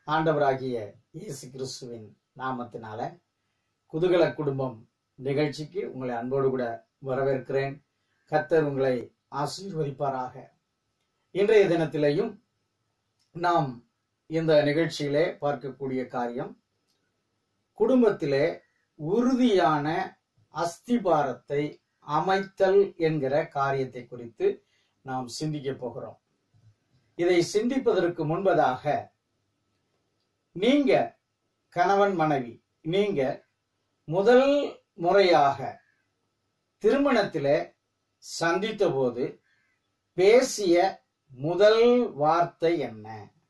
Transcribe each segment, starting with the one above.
ஆண்டவராகிய இயேசு கிறிஸ்துவின் நாமத்தினால குதூகல குடும்பம் நிகழ்ச்சிக்கு உங்களை அன்போடு கூட வரவேற்கிறேன் கர்த்தர் உங்களை ஆசீர்வதிப்பாராக இன்றைய தினத்திலேயும் நாம் இந்த நிகழ்ச்சியிலே பார்க்கக்கூடிய காரியம் குடும்பத்திலே உறுதியான அஸ்திபாரத்தை அமைத்தல் என்கிற காரியத்தை குறித்து நாம் சிந்திக்க போகிறோம் இதை சிந்திப்பதற்கு முன்பதாக நீங்க கணவன் மனைவி நீங்க முதல் முறையாக திருமணத்திலே சந்தித்த போது பேசிய முதல் வார்த்தை என்ன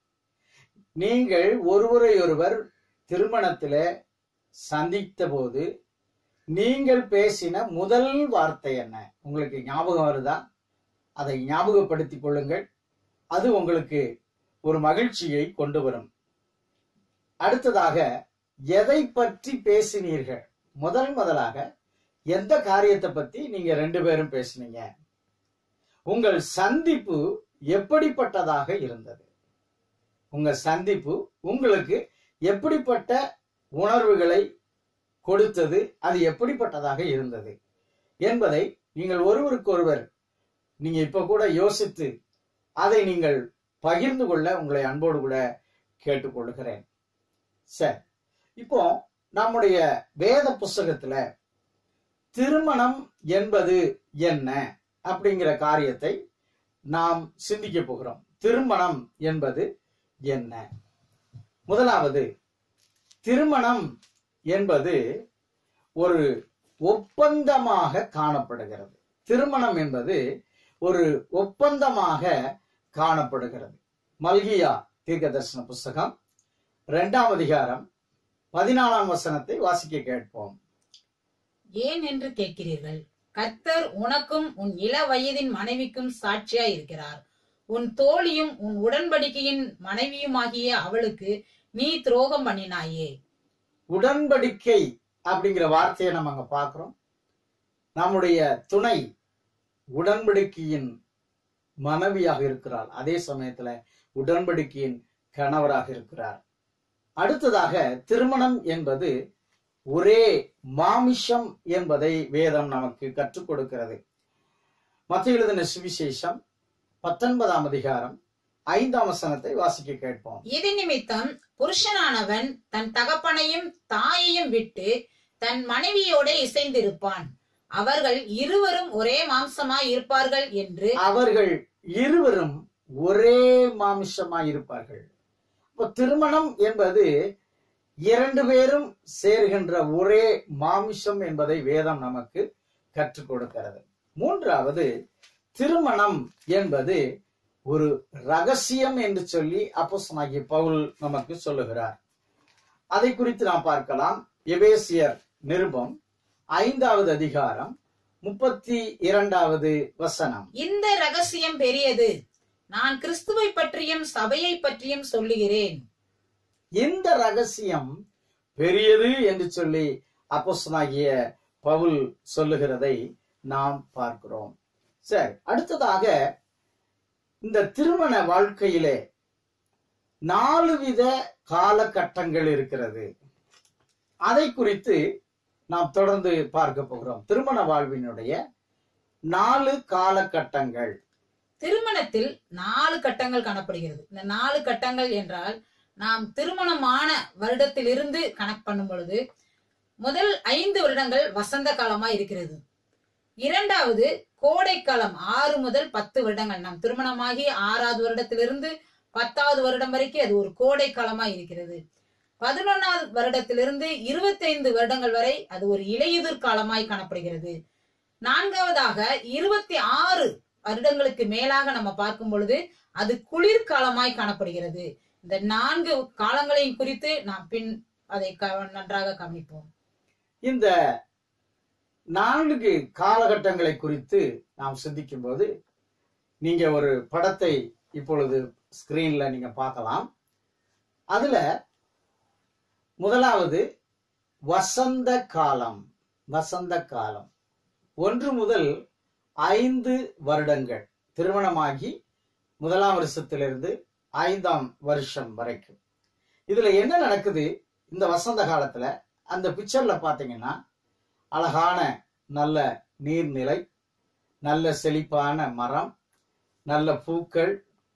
நீங்கள் ஒருவரையொருவர் திருமணத்திலே சந்தித்த போது நீங்கள் பேசின முதல் வார்த்தை என்ன உங்களுக்கு ஞாபகம் வருதா அதை ஞாபகப்படுத்திக் கொள்ளுங்கள் அது உங்களுக்கு ஒரு மகிழ்ச்சியை கொண்டு வரும் அடுத்ததாக எதை பற்றி பேசினீர்கள் முதல் முதலாக எந்த காரியத்தை பத்தி நீங்க ரெண்டு பேரும் பேசுனீங்க உங்கள் சந்திப்பு எப்படிப்பட்டதாக இருந்தது உங்க சந்திப்பு உங்களுக்கு எப்படிப்பட்ட உணர்வுகளை கொடுத்தது அது எப்படிப்பட்டதாக இருந்தது என்பதை நீங்கள் ஒருவருக்கொருவர் நீங்க இப்ப கூட யோசித்து அதை நீங்கள் பகிர்ந்து கொள்ள உங்களை அன்போடு கூட கேட்டுக்கொள்கிறேன் சரி இப்போ நம்முடைய வேத புஸ்தகத்துல திருமணம் என்பது என்ன அப்படிங்கிற காரியத்தை நாம் சிந்திக்க போகிறோம் திருமணம் என்பது என்ன முதலாவது திருமணம் என்பது ஒரு ஒப்பந்தமாக காணப்படுகிறது திருமணம் என்பது ஒரு ஒப்பந்தமாக காணப்படுகிறது மல்கியா தீர்க்கதர்சன புஸ்தகம் இரண்டாம் அதிகாரம் பதினாலாம் வசனத்தை வாசிக்க கேட்போம் ஏன் என்று கேட்கிறீர்கள் கர்த்தர் உனக்கும் உன் இள வயதின் மனைவிக்கும் சாட்சியா இருக்கிறார் உன் தோழியும் உன் உடன்படிக்கையின் மனைவியுமாகிய அவளுக்கு நீ துரோகம் பண்ணினாயே உடன்படிக்கை அப்படிங்கிற வார்த்தையை நம்ம அங்க பார்க்கிறோம் நம்முடைய துணை உடன்படிக்கையின் மனைவியாக இருக்கிறார் அதே சமயத்துல உடன்படிக்கையின் கணவராக இருக்கிறார் அடுத்ததாக திருமணம் என்பது ஒரே மாமிஷம் என்பதை வேதம் நமக்கு கற்றுக் கொடுக்கிறது மத்திய எழுதின சுவிசேஷம் பத்தொன்பதாம் அதிகாரம் ஐந்தாம் வசனத்தை வாசிக்க கேட்போம் இது நிமித்தம் புருஷனானவன் தன் தகப்பனையும் தாயையும் விட்டு தன் மனைவியோட இசைந்திருப்பான் அவர்கள் இருவரும் ஒரே மாம்சமாய் இருப்பார்கள் என்று அவர்கள் இருவரும் ஒரே மாமிசமாய் இருப்பார்கள் இப்போ திருமணம் என்பது இரண்டு பேரும் சேர்கின்ற ஒரே மாமிசம் என்பதை வேதம் நமக்கு கற்றுக் கொடுக்கிறது மூன்றாவது திருமணம் என்பது ஒரு ரகசியம் என்று சொல்லி அப்போஸ்தலனாகிய பவுல் நமக்கு சொல்லுகிறார் அதை குறித்து நாம் பார்க்கலாம் எபேசியர் நிருபம் ஐந்தாவது அதிகாரம் முப்பத்தி இரண்டாவது வசனம் இந்த ரகசியம் பெரியது நான் கிறிஸ்துவை பற்றியும் சபையை பற்றியும் சொல்லுகிறேன் இந்த ரகசியம் பெரியது என்று சொல்லி அப்போஸ்தலனாகிய பவுல் சொல்லுகிறதை நாம் பார்க்கிறோம் சரி அடுத்ததாக இந்த திருமண வாழ்க்கையிலே நாலு வித காலகட்டங்கள் இருக்கிறது அதை குறித்து நாம் தொடர்ந்து பார்க்க போகிறோம் திருமண வாழ்வினுடைய நாலு காலகட்டங்கள் திருமணத்தில் நாலு கட்டங்கள் காணப்படுகிறது இந்த நாலு கட்டங்கள் என்றால் நாம் திருமணமான வருடத்திலிருந்து கணக்கு பண்ணும் பொழுது முதல் ஐந்து வருடங்கள் வசந்த காலமா இருக்கிறது இரண்டாவது கோடைக்காலம் ஆறு முதல் பத்து வருடங்கள் நாம் திருமணமாகி ஆறாவது வருடத்திலிருந்து பத்தாவது வருடம் வரைக்கும் அது ஒரு கோடை காலமா இருக்கிறது பதினொன்னாவது வருடத்திலிருந்து இருபத்தைந்து வருடங்கள் வரை அது ஒரு இலையுதிர் காலமாய் காணப்படுகிறது நான்காவதாக இருபத்தி ஆறு வருடங்களுக்கு மேலாக நம்ம பார்க்கும் பொழுது அது குளிர்காலமாய் காணப்படுகிறது இந்த நான்கு காலங்களையும் குறித்து நாம் பின் அதை க- நன்றாக கவனிப்போம் இந்த நான்கு காலகட்டங்களை குறித்து நாம் சிந்திக்கும் போது நீங்க ஒரு படத்தை இப்பொழுது ஸ்கிரீன்ல நீங்க பார்க்கலாம் அதுல முதலாவது வசந்த காலம் வசந்த காலம் ஒன்று முதல் ஐந்து வருடங்கள் திருமணமாகி முதலாம் வருஷத்திலிருந்து ஐந்தாம் வருஷம் வரைக்கும் இதுல என்ன நடக்குது இந்த வசந்த காலத்துல அந்த பிக்சர்ல பாத்தீங்கன்னா அழகான நல்ல நீர்நிலை நல்ல செழிப்பான மரம் நல்ல பூக்கள்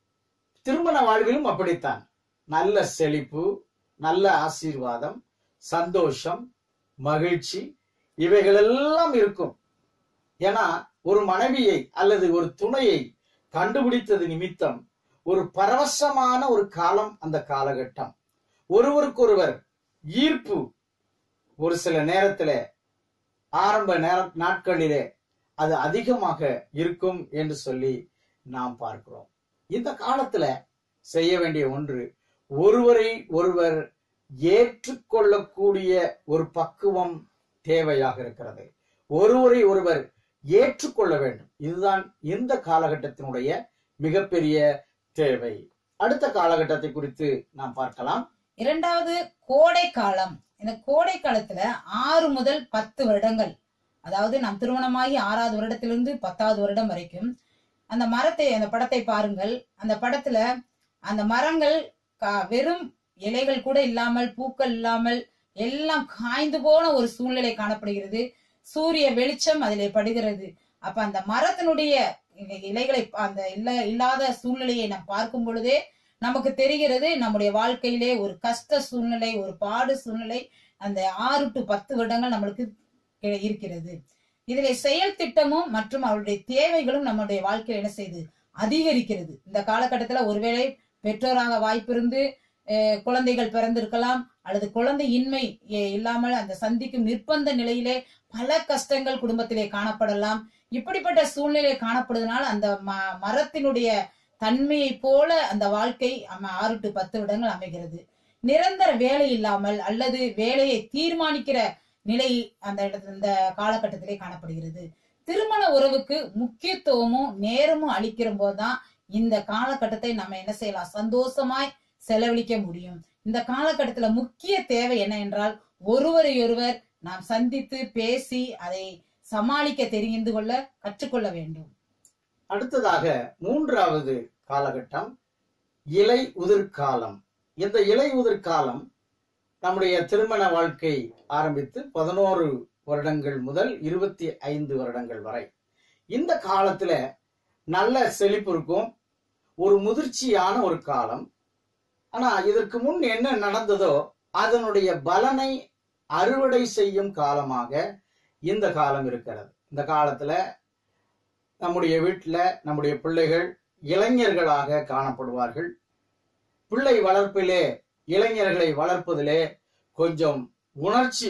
திருமண வாழ்விலும் அப்படித்தான் நல்ல செழிப்பு நல்ல ஆசீர்வாதம் சந்தோஷம் மகிழ்ச்சி இவைகளெல்லாம் இருக்கும் ஏன்னா ஒரு மனைவியை அல்லது ஒரு துணையை கண்டுபிடித்தது நிமித்தம் ஒரு பரவசமான ஒரு காலம் அந்த காலகட்டம் ஒருவருக்கொருவர் ஈர்ப்பு ஒரு சில நேரத்துல ஆரம்ப நேர நாட்களிலே அது அதிகமாக இருக்கும் என்று சொல்லி நாம் பார்க்கிறோம் இந்த காலத்துல செய்ய வேண்டிய ஒன்று ஒருவரை ஒருவர் ஏற்றுக்கொள்ளக்கூடிய ஒரு பக்குவம் தேவையாக இருக்கிறது ஒருவரை ஒருவர் ஏற்றுக்கொள்ள வேண்டும் இதுதான் இந்த காலகட்டத்தினுடைய மிகப்பெரிய தேவை அடுத்த காலகட்டத்தை குறித்து நாம் பார்க்கலாம் இரண்டாவது கோடை காலம் இந்த கோடை காலத்துல ஆறு முதல் பத்து வருடங்கள் அதாவது நாம் திருமணமாகி ஆறாவது வருடத்திலிருந்து பத்தாவது வருடம் வரைக்கும் அந்த மரத்தை அந்த படத்தை பாருங்கள் அந்த படத்துல அந்த மரங்கள் கா- வெறும் இலைகள் கூட இல்லாமல் பூக்கள் இல்லாமல் எல்லாம் காய்ந்து போன ஒரு சூழ்நிலை காணப்படுகிறது சூரிய வெளிச்சம் அதிலே படுகிறது அப்ப அந்த மரத்தினுடைய இ- இலைகளை அந்த இல்ல இல்லாத சூழ்நிலையை நாம் பார்க்கும் பொழுதே நமக்கு தெரிகிறது நம்முடைய வாழ்க்கையிலே ஒரு கஷ்ட சூழ்நிலை ஒரு பாடு சூழ்நிலை அந்த ஆறு டு பத்து வருடங்கள் நம்மளுக்கு கி- இருக்கிறது இதிலே செயல் திட்டமும் மற்றும் அவருடைய தேவைகளும் நம்முடைய வாழ்க்கையில் என்ன செய்யுது அதிகரிக்கிறது இந்த காலகட்டத்துல ஒருவேளை பெற்றோராக வாய்ப்பிருந்து அஹ், குழந்தைகள் பிறந்திருக்கலாம் அல்லது குழந்தை இன்மை எ- இல்லாமல் அந்த சந்திக்கும் நிர்பந்த நிலையிலே பல கஷ்டங்கள் குடும்பத்திலே காணப்படலாம் இப்படிப்பட்ட சூழ்நிலை காணப்படுவதனால் அந்த ம- மரத்தினுடைய தன்மையை போல அந்த வாழ்க்கை அம- ஆறு டு பத்து வருடங்கள் அமைகிறது நிரந்தர வேலை இல்லாமல் அல்லது வேலையை தீர்மானிக்கிற நிலை அந்த இடத்துல இந்த காலகட்டத்திலே காணப்படுகிறது திருமண உறவுக்கு முக்கியத்துவமும் நேரமும் அளிக்கிற போதுதான் இந்த காலகட்டத்தை நம்ம என்ன செய்யலாம் சந்தோஷமாய் செலவழிக்க முடியும் இந்த காலகட்டத்துல முக்கிய தேவை என்ன என்றால் ஒருவரையொருவர் நாம் சந்தித்து பேசி அதை சமாளிக்க தெரிந்து கொள்ள கற்றுக்கொள்ள வேண்டும் அடுத்ததாக மூன்றாவது காலகட்டம் இலை உதிர் காலம் இந்த இலை உதிர் காலம் நம்முடைய திருமண வாழ்க்கை ஆரம்பித்து பதினோரு வருடங்கள் முதல் இருபத்தி ஐந்து வருடங்கள் வரை இந்த காலத்துல நல்ல செழிப்பு இருக்கும் ஒரு முதிர்ச்சியான ஒரு காலம் ஆனா இதற்கு முன் என்ன நடந்ததோ அதனுடைய பலனை அறுவடை செய்யும் காலமாக இந்த காலம் இருக்கிறது இந்த காலத்துல நம்முடைய வீட்டுல நம்முடைய பிள்ளைகள் இளைஞர்களாக காணப்படுவார்கள் பிள்ளை வளர்ப்பிலே இளைஞர்களை வளர்ப்பதிலே கொஞ்சம் உணர்ச்சி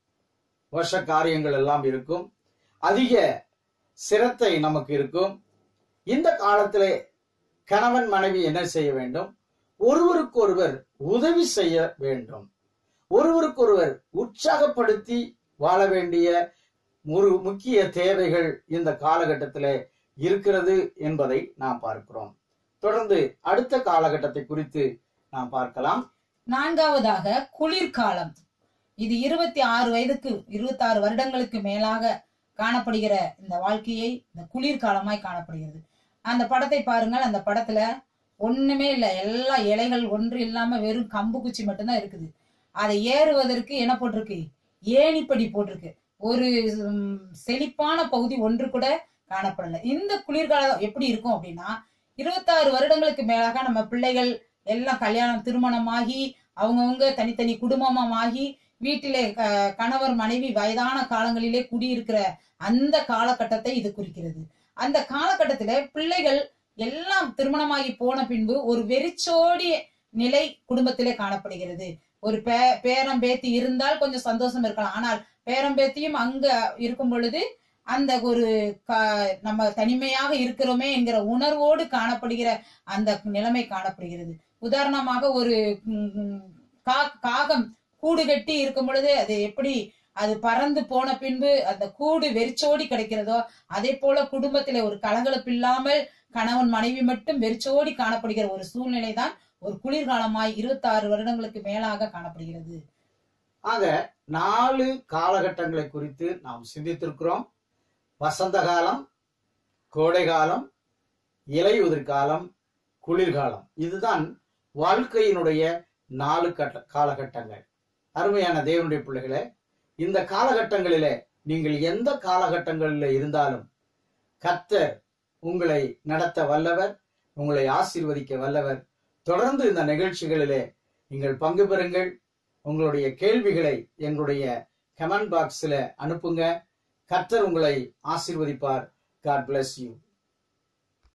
வச காரியங்கள் எல்லாம் இருக்கும் அதிக சிரத்தை நமக்கு இருக்கும் இந்த காலத்திலே கணவன் மனைவி என்ன செய்ய வேண்டும் ஒருவருக்கொருவர் உதவி செய்ய வேண்டும் ஒருவருக்கொருவர் உற்சாகப்படுத்தி வாழ வேண்டிய ஒரு முக்கிய தேவைகள் இந்த காலகட்டத்திலே இருக்கிறது என்பதை நாம் பார்க்கிறோம் தொடர்ந்து அடுத்த காலகட்டத்தை குறித்து நாம் பார்க்கலாம் நான்காவதாக குளிர்காலம் இது இருபத்தி ஆறு வயதுக்கு இருபத்தி ஆறு வருடங்களுக்கு மேலாக காணப்படுகிற இந்த வாழ்க்கையை இந்த குளிர்காலமாய் காணப்படுகிறது அந்த படத்தை பாருங்கள் அந்த படத்துல ஒண்ணுமே இல்ல எல்லா இலைகள் ஒன்று இல்லாம வெறும் கம்பு குச்சி மட்டும்தான் இருக்குது அதை ஏறுவதற்கு என்ன போட்டிருக்கு ஏணிப்படி போட்டிருக்கு ஒரு ம், செழிப்பான பகுதி ஒன்று கூட காணப்படல இந்த குளிர்காலம் எப்படி இருக்கும் அப்படின்னா இருபத்தாறு வருடங்களுக்கு மேலாக நம்ம பிள்ளைகள் எல்லாம் கல்யாணம் திருமணமாகி அவங்கவுங்க தனித்தனி குடும்பமாகி வீட்டிலே க- கணவர் மனைவி வயதான காலங்களிலே குடியிருக்கிற அந்த காலகட்டத்தை இது குறிக்கிறது அந்த காலகட்டத்துல பிள்ளைகள் எல்லாம் திருமணமாகி போன பின்பு ஒரு வெறிச்சோடிய நிலை குடும்பத்திலே காணப்படுகிறது ஒரு பே பேரம் பேத்தி இருந்தால் கொஞ்சம் சந்தோஷம் இருக்கலாம் ஆனால் பேரம் பேத்தியும் அங்க இருக்கும் பொழுது அந்த ஒரு க- நம்ம தனிமையாக இருக்கிறோமே என்கிற உணர்வோடு காணப்படுகிற அந்த நிலைமை காணப்படுகிறது உதாரணமாக ஒரு ம், ம், கா- காகம் கூடு கட்டி இருக்கும் பொழுது அது எப்படி அது பறந்து போன பின்பு அந்த கூடு வெறிச்சோடி கிடைக்கிறதோ அதே போல குடும்பத்திலே ஒரு கலகலப்பு இல்லாமல் கணவன் மனைவி மட்டும் வெறிச்சோடி காணப்படுகிற ஒரு சூழ்நிலை தான் ஒரு குளிர்காலமாய் இருபத்தி ஆறு வருடங்களுக்கு மேலாக காணப்படுகிறது ஆக நாலு காலகட்டங்களை குறித்து நாம் சிந்தித்திருக்கிறோம் வசந்த காலம் கோடை காலம் இலையுதிர் காலம் குளிர்காலம் இதுதான் வாழ்க்கையினுடைய நாலு கட்ட காலகட்டங்கள் அருமையான தேவனுடைய பிள்ளைகளே இந்த காலகட்டங்களிலே நீங்கள் எந்த காலகட்டங்களில் இருந்தாலும் கர்த்தர் உங்களை நடத்த வல்லவர் உங்களை ஆசீர்வதிக்க வல்லவர் தொடர்ந்து இந்த நிகழ்ச்சிகளிலே நீங்கள் பங்கு பெறுங்கள் உங்களுடைய கேள்விகளை எங்களுடைய கமெண்ட் பாக்ஸில் அனுப்புங்க கர்த்தர் உங்களை ஆசீர்வதிப்பார் காட் bless யூ